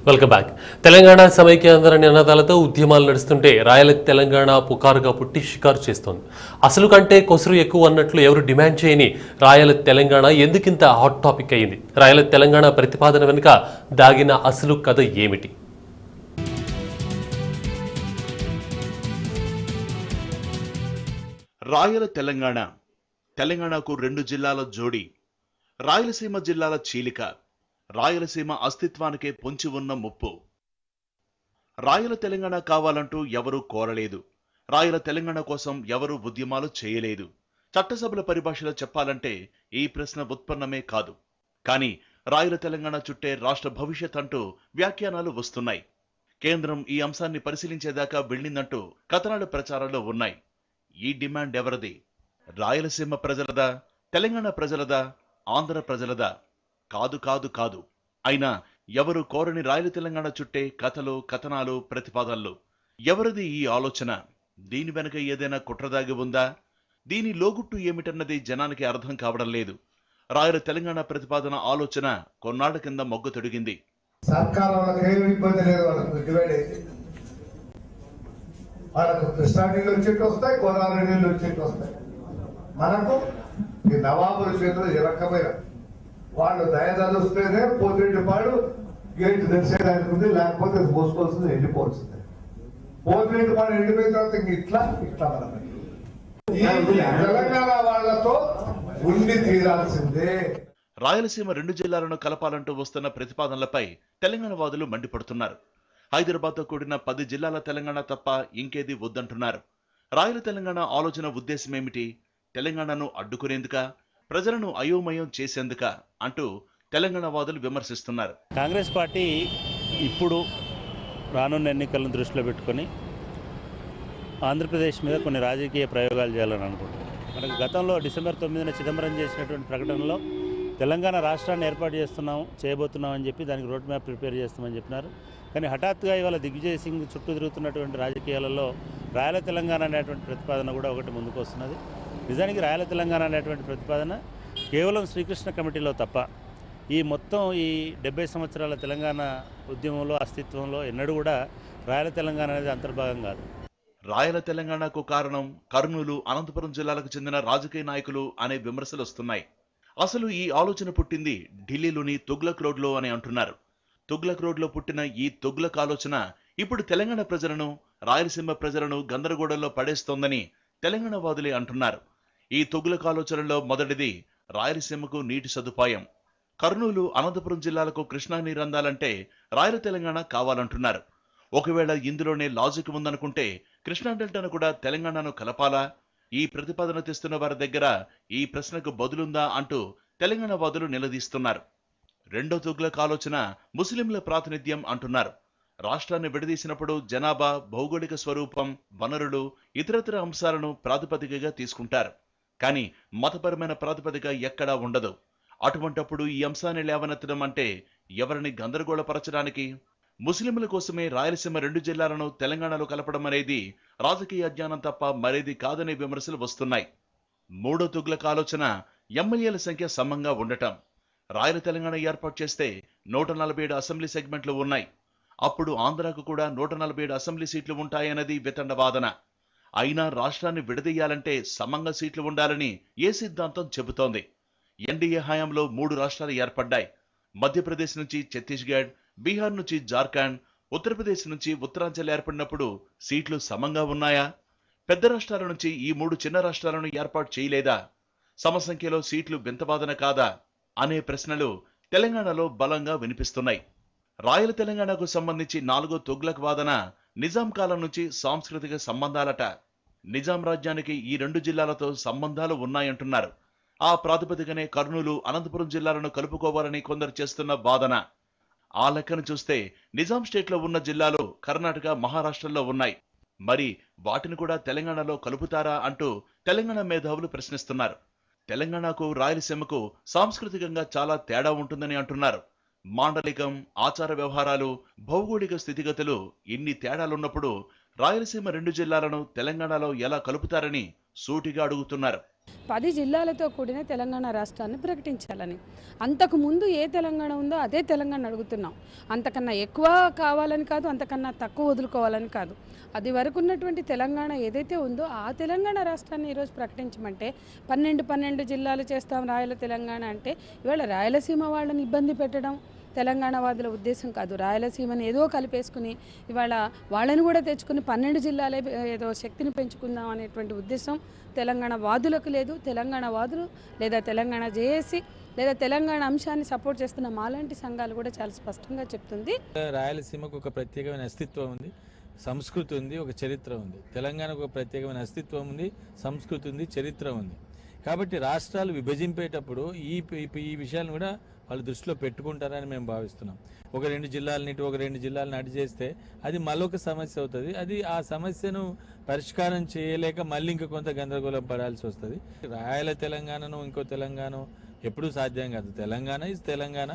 welcome back Telangana Samaikyandhra నినాదాలతో ఉద్యమాలు నడుస్తుంటే రాయల తెలంగాణ పుకారుగా పుట్టి షికారు చేస్తోంది అసలు కంటే కొసరు ఎక్కువ అన్నట్లు ఎవరు డిమాండ్ చేయని రాయల తెలంగాణ ఎందుకింత హాట్ టాపిక్ అయింది రాయల తెలంగాణ ప్రతిపాదన వెనుక దాగిన అసలు కథ ఏమిటి రాయల తెలంగాణ తెలంగాణకు రెండు జిల్లాల జోడి రాయలసీమ జిల్లాల చీలిక రాయలసీమ అస్తిత్వానికే పొంచి ఉన్న ముప్పు రాయల తెలంగాణ కావాలంటూ ఎవరూ కోరలేదు రాయల తెలంగాణ కోసం ఎవరూ ఉద్యమాలు చేయలేదు చట్టసభల పరిభాషలో చెప్పాలంటే ఈ ప్రశ్న ఉత్పన్నమే కాదు కానీ రాయల తెలంగాణ చుట్టే రాష్ట్ర భవిష్యత్ అంటూ వ్యాఖ్యానాలు వస్తున్నాయి కేంద్రం ఈ అంశాన్ని పరిశీలించేదాకా వెళ్ళిందంటూ కథనాలు ప్రచారంలో ఉన్నాయి ఈ డిమాండ్ ఎవరిది రాయలసీమ ప్రజలదా తెలంగాణ ప్రజలదా ఆంధ్ర ప్రజలదా కాదు కాదు కాదు అయినా ఎవరు కోరని రాయల తెలంగాణ చుట్టే కథలు కథనాలు ప్రతిపాదనలు ఎవరిది ఈ ఆలోచన దీని వెనుక ఏదైనా కుట్రదాగి ఉందా దీని లోగుట్టు ఏమిటన్నది జనానికి అర్థం కావడం లేదు రాయల తెలంగాణ ప్రతిపాదన ఆలోచన కొన్నాళ్ల కింద మొగ్గు తొడిగింది సర్కార్ వాళ్ళకి ఏమి ఇబ్బంది లేదు వాళ్ళకు డివైడ్ అయింది వాళ్ళకు కృష్ణా నీళ్ళు వచ్చేట్టు వస్తాయి గోదావరి నీళ్ళు వచ్చేట్టు వస్తాయి మనకు ఈ నవాబుల చేతిలో ఈ రకమైన వాళ్ళు దయదలుస్తేనే పోతిరెడ్డి పాడు గేట్ తెరిచేదానికి ఉంది లేకపోతే అది మోసుకోవాల్సింది వెళ్ళిపోవాల్సిందే పోతిరెడ్డి పాడు ఎండిపోయిన తర్వాత ఇంక ఇట్లా ఇట్లా మనం ఈ తెలంగాణ వాళ్ళతో ఉండి తీరాల్సిందే రాయలసీమ రెండు జిల్లాలను కలపాలంటూ వస్తున్న ప్రతిపాదనలపై తెలంగాణ వాదులు మండిపడుతున్నారు హైదరాబాద్తో కూడిన పది జిల్లాల తెలంగాణ తప్ప ఇంకేది వద్దంటున్నారు రాయల తెలంగాణ ఆలోచన ఉద్దేశం ఏమిటి తెలంగాణను అడ్డుకునేందుక ప్రజలను అయోమయం చేసేందుక అంటూ తెలంగాణ వాదులు విమర్శిస్తున్నారు కాంగ్రెస్ పార్టీ ఇప్పుడు రానున్న ఎన్నికలను దృష్టిలో పెట్టుకొని ఆంధ్రప్రదేశ్ మీద కొన్ని రాజకీయ ప్రయోగాలు చేయాలని అనుకుంటున్నాం మనకు గతంలో డిసెంబర్ తొమ్మిదిన చిదంబరం చేసినటువంటి ప్రకటనలో తెలంగాణ రాష్ట్రాన్ని ఏర్పాటు చేస్తున్నాం చేయబోతున్నాం అని చెప్పి దానికి రోడ్ మ్యాప్ ప్రిపేర్ చేస్తామని చెప్పినారు కానీ హఠాత్తుగా ఇవాళ దిగ్విజయ్ సింగ్ చుట్టూ తిరుగుతున్నటువంటి రాజకీయాలలో రాయల తెలంగాణ అనేటువంటి ప్రతిపాదన కూడా ఒకటి ముందుకు వస్తున్నది నిజానికి రాయల తెలంగాణ అనేటువంటి ప్రతిపాదన కేవలం శ్రీకృష్ణ కమిటీలో తప్ప ఈ మొత్తం ఈ డెబ్బై సంవత్సరాల తెలంగాణ ఉద్యమంలో అస్తిత్వంలో ఎన్నడూ కూడా రాయల తెలంగాణ అనేది అంతర్భాగం కాదు రాయల తెలంగాణకు కారణం కర్నూలు అనంతపురం జిల్లాలకు చెందిన రాజకీయ నాయకులు అనే విమర్శలు వస్తున్నాయి అసలు ఈ ఆలోచన పుట్టింది ఢిల్లీలోని తుగ్లక్ రోడ్లో అని అంటున్నారు తుగ్లక్ రోడ్లో పుట్టిన ఈ తుగ్లక్ ఆలోచన ఇప్పుడు తెలంగాణ ప్రజలను రాయలసీమ ప్రజలను గందరగోళంలో పడేస్తోందని తెలంగాణ వాదులే అంటున్నారు ఈ తుగ్లక్ ఆలోచనలో మొదటిది రాయలసీమకు నీటి సదుపాయం కర్నూలు అనంతపురం జిల్లాలకు కృష్ణా నీరు అందాలంటే రాయల తెలంగాణ కావాలంటున్నారు ఒకవేళ ఇందులోనే లాజిక్ ఉందనుకుంటే కృష్ణా డెల్టాను కూడా తెలంగాణను కలపాలా ఈ ప్రతిపాదన తెస్తున్న వారి దగ్గర ఈ ప్రశ్నకు బదులుందా అంటూ తెలంగాణ వాదులు నిలదీస్తున్నారు రెండో తుగ్లక్ ఆలోచన ముస్లింల ప్రాతినిధ్యం అంటున్నారు రాష్ట్రాన్ని విడదీసినప్పుడు జనాభా భౌగోళిక స్వరూపం వనరులు ఇతరతర అంశాలను ప్రాతిపదికగా తీసుకుంటారు కానీ మతపరమైన ప్రాతిపదిక ఎక్కడా ఉండదు అటువంటప్పుడు ఈ అంశాన్ని లేవనెత్తడం అంటే ఎవరిని గందరగోళపరచడానికి ముస్లింల కోసమే రాయలసీమ రెండు జిల్లాలను తెలంగాణలో కలపడం అనేది రాజకీయ అజ్ఞానం తప్ప మరేది కాదనే విమర్శలు వస్తున్నాయి మూడో తుగ్లక్ ఆలోచన ఎమ్మెల్యేల సంఖ్య సమంగా ఉండటం రాయల తెలంగాణ ఏర్పాటు చేస్తే నూట నలభై ఏడు అసెంబ్లీ సెగ్మెంట్లు ఉన్నాయి అప్పుడు ఆంధ్రాకు కూడా నూట నలభై ఏడు అసెంబ్లీ సీట్లు ఉంటాయన్నది వితండ వాదన అయినా రాష్ట్రాన్ని విడదీయాలంటే సమంగా సీట్లు ఉండాలని ఏ సిద్ధాంతం చెబుతోంది ఎన్డీఏ హయాంలో మూడు రాష్ట్రాలు ఏర్పడ్డాయి మధ్యప్రదేశ్ నుంచి ఛత్తీస్గఢ్ బీహార్ నుంచి జార్ఖండ్ ఉత్తరప్రదేశ్ నుంచి ఉత్తరాంచల్ ఏర్పడినప్పుడు సీట్లు సమంగా ఉన్నాయా పెద్ద రాష్ట్రాల నుంచి ఈ మూడు చిన్న రాష్ట్రాలను ఏర్పాటు చేయలేదా సమసంఖ్యలో సీట్లు వింతవాదన కాదా అనే ప్రశ్నలు తెలంగాణలో బలంగా వినిపిస్తున్నాయి రాయల తెలంగాణకు సంబంధించి నాలుగో తుగ్లక్ వాదన నిజాం కాలం నుంచి సాంస్కృతిక సంబంధాలట నిజాం రాజ్యానికి ఈ రెండు జిల్లాలతో సంబంధాలు ఉన్నాయంటున్నారు ఆ ప్రాతిపదికనే కర్నూలు అనంతపురం జిల్లాలను కలుపుకోవాలని కొందరు చేస్తున్న వాదన ఆ లెక్కను చూస్తే నిజాం స్టేట్లో ఉన్న జిల్లాలు కర్ణాటక మహారాష్ట్రలో ఉన్నాయి మరి వాటిని కూడా తెలంగాణలో కలుపుతారా అంటూ తెలంగాణ మేధావులు ప్రశ్నిస్తున్నారు తెలంగాణకు రాయలసీమకు సాంస్కృతికంగా చాలా తేడా ఉంటుందని అంటున్నారు మాండలికం ఆచార వ్యవహారాలు భౌగోళిక స్థితిగతులు ఇన్ని తేడాలున్నప్పుడు రాయలసీమ రెండు జిల్లాలను తెలంగాణలో ఎలా కలుపుతారని సూటిగా అడుగుతున్నారు పది జిల్లాలతో కూడిన తెలంగాణ రాష్ట్రాన్ని ప్రకటించాలని అంతకు ముందు ఏ తెలంగాణ ఉందో అదే తెలంగాణ అడుగుతున్నాం అంతకన్నా ఎక్కువ కావాలని కాదు అంతకన్నా తక్కువ వదులుకోవాలని కాదు అది వరకు ఉన్నటువంటి తెలంగాణ ఏదైతే ఉందో ఆ తెలంగాణ రాష్ట్రాన్ని ఈరోజు ప్రకటించమంటే పన్నెండు పన్నెండు జిల్లాలు చేస్తాం రాయల తెలంగాణ అంటే ఇవాళ రాయలసీమ వాళ్ళని ఇబ్బంది పెట్టడం తెలంగాణ వాదుల ఉద్దేశం కాదు రాయలసీమని ఏదో కలిపేసుకుని ఇవాళ వాళ్ళని కూడా తెచ్చుకుని పన్నెండు జిల్లాలే ఏదో శక్తిని పెంచుకుందాం అనేటువంటి ఉద్దేశం తెలంగాణ వాదులకు లేదు తెలంగాణ వాదులు లేదా తెలంగాణ జేఏసీ లేదా తెలంగాణ అంశాన్ని సపోర్ట్ చేస్తున్న మాలాంటి సంఘాలు కూడా చాలా స్పష్టంగా చెప్తుంది రాయలసీమకు ఒక ప్రత్యేకమైన అస్తిత్వం ఉంది సంస్కృతి ఉంది ఒక చరిత్ర ఉంది తెలంగాణకు ఒక ప్రత్యేకమైన అస్తిత్వం ఉంది సంస్కృతి ఉంది చరిత్ర ఉంది కాబట్టి రాష్ట్రాలు విభజింపేటప్పుడు ఈ ఈ- ఈ విషయాలను కూడా వాళ్ళు దృష్టిలో పెట్టుకుంటారని మేము భావిస్తున్నాం ఒక రెండు జిల్లాలని ఇటు ఒక రెండు జిల్లాలను అటు చేస్తే అది మరొక సమస్య అవుతుంది అది ఆ సమస్యను పరిష్కారం చేయలేక మళ్ళీ ఇంకా కొంత గందరగోళం పడాల్సి వస్తుంది రాయల తెలంగాణను ఇంకో తెలంగాణ ఎప్పుడూ సాధ్యం కాదు తెలంగాణ ఇస్ తెలంగాణ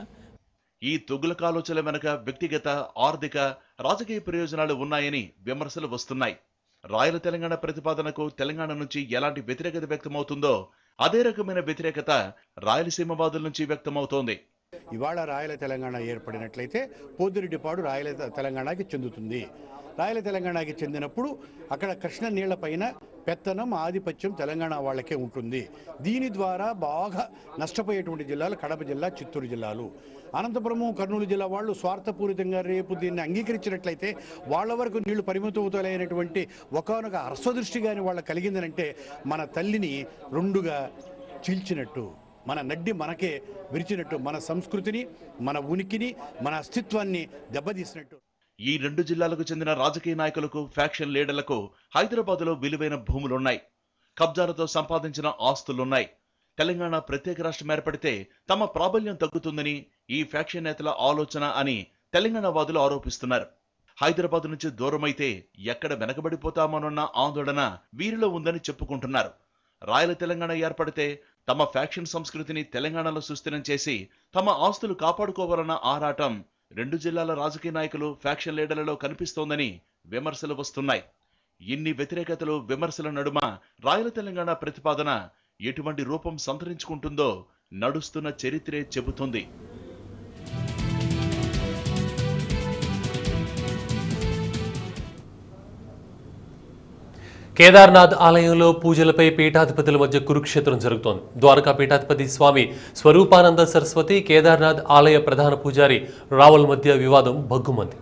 ఈ తుగ్లక్ ఆలోచనల వెనుక వ్యక్తిగత ఆర్థిక రాజకీయ ప్రయోజనాలు ఉన్నాయని విమర్శలు వస్తున్నాయి రాయల తెలంగాణ ప్రతిపాదనకు తెలంగాణ నుంచి ఎలాంటి వ్యతిరేకత వ్యక్తమవుతుందో అదే రకమైన వ్యతిరేకత రాయలసీమ వాదుల నుంచి వ్యక్తమవుతోంది ఇవాళ రాయల తెలంగాణ ఏర్పడినట్లయితే పోతిరెడ్డిపాడు రాయల తె- తెలంగాణకి చెందుతుంది రాయల తెలంగాణకి చెందినప్పుడు అక్కడ కృష్ణ నీళ్లపైన పెత్తనం ఆధిపత్యం తెలంగాణ వాళ్ళకే ఉంటుంది దీని ద్వారా బాగా నష్టపోయేటువంటి జిల్లాలు కడప జిల్లా చిత్తూరు జిల్లాలు అనంతపురము కర్నూలు జిల్లా వాళ్ళు స్వార్థపూరితంగా రేపు దీన్ని అంగీకరించినట్లయితే వాళ్ళ వరకు నీళ్లు పరిమితమవుతాయనేటువంటి ఒకనొక అర్సదృష్టి కానీ వాళ్ళకి కలిగిందనంటే మన తల్లిని రెండుగా చీల్చినట్టు మన నడ్డి మనకే విరిచినట్టు మన సంస్కృతిని మన ఉనికిని మన అస్తిత్వాన్ని దెబ్బతీసినట్టు ఈ రెండు జిల్లాలకు చెందిన రాజకీయ నాయకులకు ఫ్యాక్షన్ లీడర్లకు హైదరాబాద్లో విలువైన భూములున్నాయి కబ్జాలతో సంపాదించిన ఆస్తులున్నాయి తెలంగాణ ప్రత్యేక రాష్ట్రం ఏర్పడితే తమ ప్రాబల్యం తగ్గుతుందని ఈ ఫ్యాక్షన్ నేతల ఆలోచన అని తెలంగాణ వాదులు ఆరోపిస్తున్నారు హైదరాబాద్ నుంచి దూరమైతే ఎక్కడ వెనకబడిపోతామోనన్న ఆందోళన వీరిలో ఉందని చెప్పుకుంటున్నారు రాయల తెలంగాణ ఏర్పడితే తమ ఫ్యాక్షన్ సంస్కృతిని తెలంగాణలో సుస్థిరం చేసి తమ ఆస్తులు కాపాడుకోవాలన్న ఆరాటం రెండు జిల్లాల రాజకీయ నాయకులు ఫ్యాక్షన్ లీడర్లలో కనిపిస్తోందని విమర్శలు వస్తున్నాయి ఇన్ని వ్యతిరేకతలు విమర్శల నడుమ రాయల తెలంగాణ ప్రతిపాదన ఎటువంటి రూపం సంతరించుకుంటుందో నడుస్తున్న చరిత్రే చెబుతుంది కేదార్నాథ్ ఆలయంలో పూజలపై పీఠాధిపతుల మధ్య కురుక్షేత్రం జరుగుతోంది ద్వారకా పీఠాధిపతి స్వామి స్వరూపానంద సరస్వతి కేదార్నాథ్ ఆలయ ప్రధాన పూజారి రావల్ మధ్య వివాదం భగ్గుమంది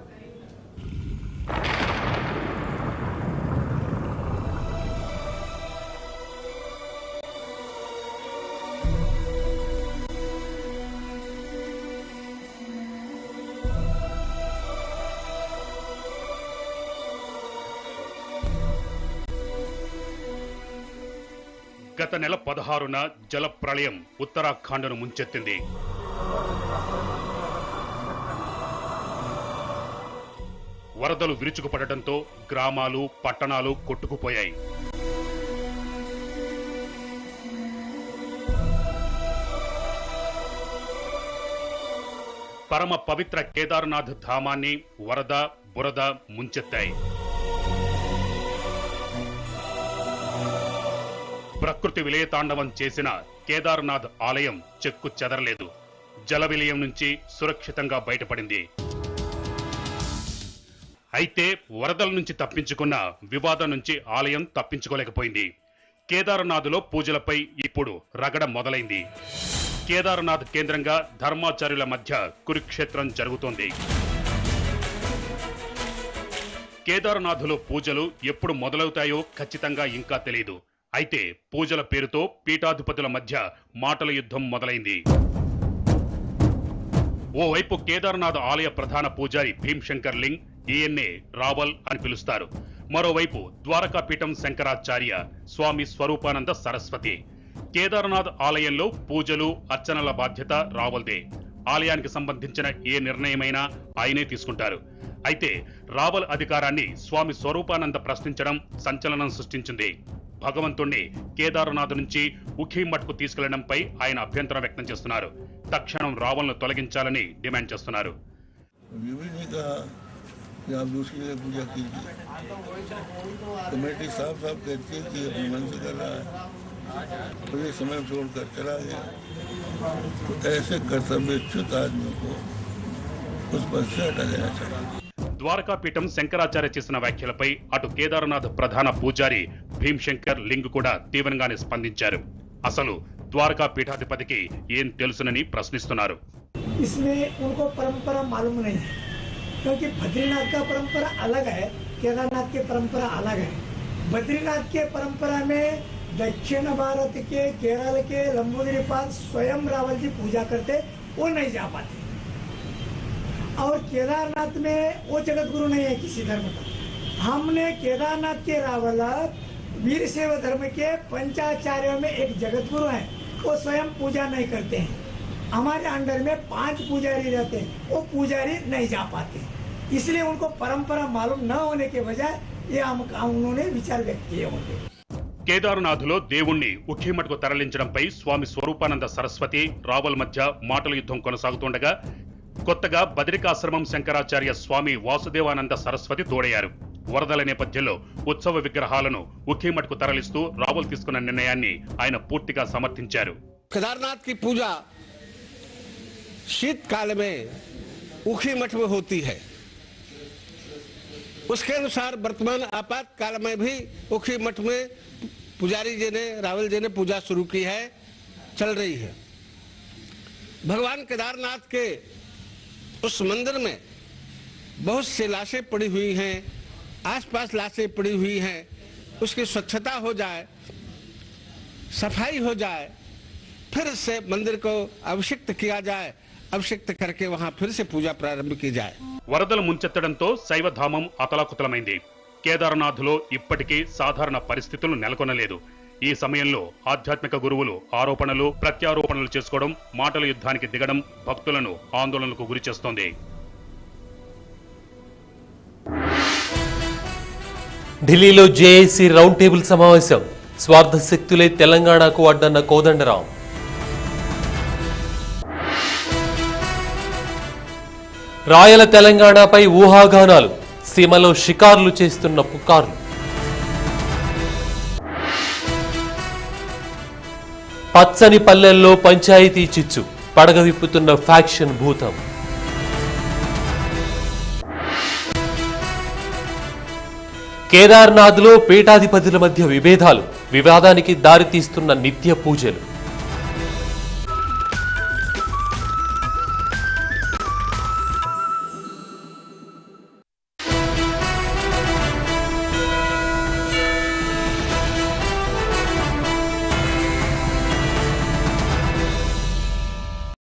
గత నెల పదహారున జల ప్రళయం ఉత్తరాఖండ్ను ముంచెత్తింది వరదలు విరుచుకుపడటంతో గ్రామాలు పట్టణాలు కొట్టుకుపోయాయి పరమ పవిత్ర కేదార్నాథ్ ధామాన్ని వరద బురద ముంచెత్తాయి ప్రకృతి విలయతాండవం చేసిన కేదార్నాథ్ ఆలయం చెక్కు చెదరలేదు జల విలయం నుంచి సురక్షితంగా బయటపడింది అయితే వరదల నుంచి తప్పించుకున్న వివాదం నుంచి ఆలయం తప్పించుకోలేకపోయింది కేదార్నాథ్లో పూజలపై ఇప్పుడు రగడ మొదలైంది కేదార్నాథ్ కేంద్రంగా ధర్మాచార్యుల మధ్య కురుక్షేత్రం జరుగుతోంది కేదార్నాథ్లో పూజలు ఎప్పుడు మొదలవుతాయో ఖచ్చితంగా ఇంకా తెలియదు అయితే పూజల పేరుతో పీఠాధిపతుల మధ్య మాటల యుద్ధం మొదలైంది ఓవైపు కేదార్నాథ్ ఆలయ ప్రధాన పూజారి భీమ్శంకర్ లింగ్ ఈఎన్ఏ రావల్ అని పిలుస్తారు మరోవైపు ద్వారకాపీఠం శంకరాచార్య స్వామి స్వరూపానంద సరస్వతి కేదార్నాథ్ ఆలయంలో పూజలు అర్చనల బాధ్యత రావల్దే ఆలయానికి సంబంధించిన ఏ నిర్ణయమైనా ఆయనే తీసుకుంటారు అయితే రావల్ అధికారాన్ని స్వామి స్వరూపానంద ప్రశ్నించడం సంచలనం సృష్టించింది భగవంతుణ్ణి కేదార్నాథ్ నుంచి ఉఖీమఠ్కు తీసుకెళ్లడంపై ఆయన అభ్యంతరం వ్యక్తం చేస్తున్నారు తక్షణం రావల్ను తొలగించాలని డిమాండ్ చేస్తున్నారు ये भी नहीं कहा कि आप दूसरी जगह पूजा कीजिए कमेटी साफ साफ कहती है कि अपने मन से कर रहा है मुझे समय छोड़कर चला गया तो ऐसे कर्तव्यच्युत आदमी को उस पद से हटा देना चाहिए ద్వారకా పీఠం శంకరాచార్య చేసిన వ్యాఖ్యలపై అటు కేదార్నాథ్ ప్రధాన పూజారి భీమ్శంకర్ లింగ్ కూడా తీవ్రంగానే స్పందించారు అసలు ద్వారకా పీఠాధిపతికి ఏం తెలుసునని ప్రశ్నిస్తున్నారు इसमें उनको परंपरा मालूम नहीं है क्योंकि बद्रीनाथ का परंपरा अलग है केदारनाथ की परंपरा अलग है बद्रीनाथ के परंपरा में दक्षिण भारत के केरल के लंबोदरी पाद स्वयं रावल जी पूजा करते वो नहीं जा पाते और केदारनाथ में वो जगत गुरु नहीं है किसी धर्म का हमने केदारनाथ के रावल वीर शैव धर्म के पंचाचार्यों में एक जगत गुरु है वो स्वयं पूजा नहीं करते हैं हमारे अंडर में पांच पुजारी रहते हैं वो पुजारी नहीं जा पाते इसलिए उनको परंपरा मालूम न होने के बजाय ये हम उन्होंने विचार व्यक्त किए होंगे కేదారునాథులో దేవుణ్ణి ఉఖీమఠకు తరలించడంపై స్వామి స్వరూపానంద సరస్వతి రావల్ మధ్య మాటల యుద్ధం కొనసాగుతుండగా కొత్తగా బదరికాశ్రమం శంకరాచార్య స్వామి వాసుదేవానంద సరస్వతి తోడయ్యారు వరదల నేపథ్యంలో ఉత్సవ విగ్రహాలను ఉఖీమఠకు తరలిస్తూ రావుల్ తీసుకున్న నిర్ణయాన్ని ఆయన పూర్తిగా సమర్థించారు केदारनाथ की पूजा शीतकाल में उखी मठ में होती है उसके अनुसार वर्तमान आपातकाल में भी उखी मठ में पुजारी जी ने रावल जी ने पूजा शुरू की है चल रही है भगवान केदारनाथ के उस मंदिर में बहुत सी लाशें पड़ी हुई हैं आसपास लाशें पड़ी हुई हैं उसकी स्वच्छता हो जाए सफाई हो जाए फिर से मंदिर को अभिषिक्त किया जाए अभिषिक्त करके वहां फिर से पूजा प्रारंभ की जाए వరదలు ముంచెత్తడంతో శైవధామం అతలాకుతలమైంది కేదార్నాథ్లో ఇప్పటికీ సాధారణ పరిస్థితులు నెలకొనలేదు ఈ సమయంలో ఆధ్యాత్మిక గురువులు ఆరోపణలు ప్రత్యారోపణలు చేసుకోవడం మాటల యుద్ధానికి దిగడం భక్తులను ఆందోళనకు గురి చేస్తోంది ఢిల్లీలో జేఏసీ రౌండ్ టేబుల్ సమావేశం స్వార్థ శక్తులే తెలంగాణకు అడ్డన్న కోదండరాం రాయల తెలంగాణపై ఊహాగానాలు సీమలో షికార్లు చేస్తున్న పుకార్లు పచ్చని పల్లెల్లో పంచాయతీ చిచ్చు పడగ విప్పుతున్న ఫ్యాక్షన్ భూతం కేదార్నాథ్లో పీఠాధిపతుల మధ్య విభేదాలు వివాదానికి దారితీస్తున్న నిత్య పూజలు